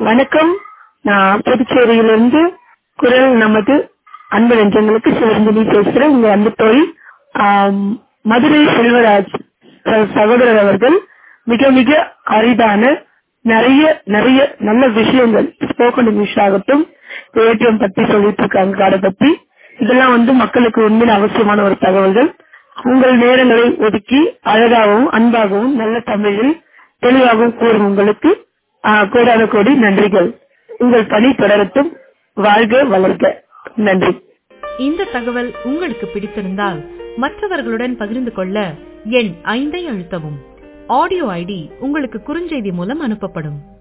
வணக்கம் நான் புதுச்சேரியிலிருந்து குரல் நமது அன்பு நெஞ்சங்களுக்கு சிவரஞ்சனி பேசுறேன் உங்க அன்பு தோழி ஆம், மதுரை செல்வராஜ் ச- சகோதரர் அவர்கள் மிக மிக அரிதான நிறைய நிறைய நல்ல விஷயங்கள் ஸ்போக்கன் இங்கிலீஷ் ஆகட்டும் ஏற்றம் பத்தி சொல்லிட்டு இருக்காங்க அதை பத்தி இதெல்லாம் வந்து மக்களுக்கு உண்மையில் அவசியமான ஒரு தகவல்கள் உங்கள் நேரங்களை ஒதுக்கி அழகாகவும் அன்பாகவும் நல்ல தமிழில் தெளிவாகவும் கூறும் உங்களுக்கு ஆ, கோடான கோடி நன்றிகள் உங்கள் பணி தொடரட்டும் வாழ்க வளர்க நன்றி இந்த தகவல் உங்களுக்கு பிடித்திருந்தால் மற்றவர்களுடன் பகிர்ந்து கொள்ள எண் ஐந்தை அழுத்தவும் ஆடியோ ஐடி உங்களுக்கு குறுஞ்செய்தி மூலம் அனுப்பப்படும்